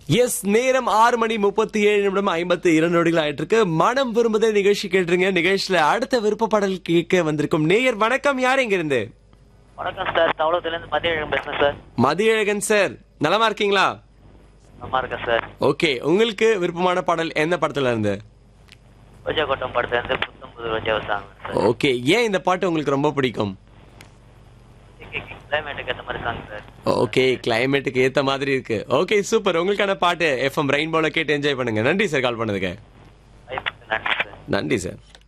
S நேரம் ஆறு மணி முப்பத்தி ஏழு நிமிடம் ஐம்பத்தி இரண்டு நொடிகள் ஆயிட்டு இருக்கு மனம் விரும்புதே நிகழ்ச்சி கேட்டுருங்க நிகழ்ச்சியில அடுத்த விருப்ப பாடல் கேட்க வந்திருக்கும் நேயர் வணக்கம் யார் இங்க இருந்து வணக்கம் சார் தவளத்துல இருந்து மதியம் பேசுறேன் சார் மதியழகன் சார் நலமா இருக்கீங்களா நல்லா இருக்கேன் சார் ஓகே உங்களுக்கு விருப்பமான பாடல் எந்த படத்துல இருந்து ரோஜா கோட்டம் படத்துல இருந்து புத்தம் புது ரோஜா சாங் சார் ஓகே ஏன் இந்த பாட்டு உங்களுக்கு ரொம்ப பிடிக்கும் கிளைமேட்டுக்கு ஏற்ற மாதிரி சாங் சார் ஓகே கிளைமேட்டுக்கு ஏத்த மாதிரி இருக்கு ஓகே சூப்பர் உங்களுக்கான பாட்டு எஃப்எம் ரெயின்போல கேட்டு என்ஜாய் பண்ணுங்க நன்றி சார் கால் பண்ணதுக்கு வாய்ப்புக்கு நன்றி சார் நன்றி சார்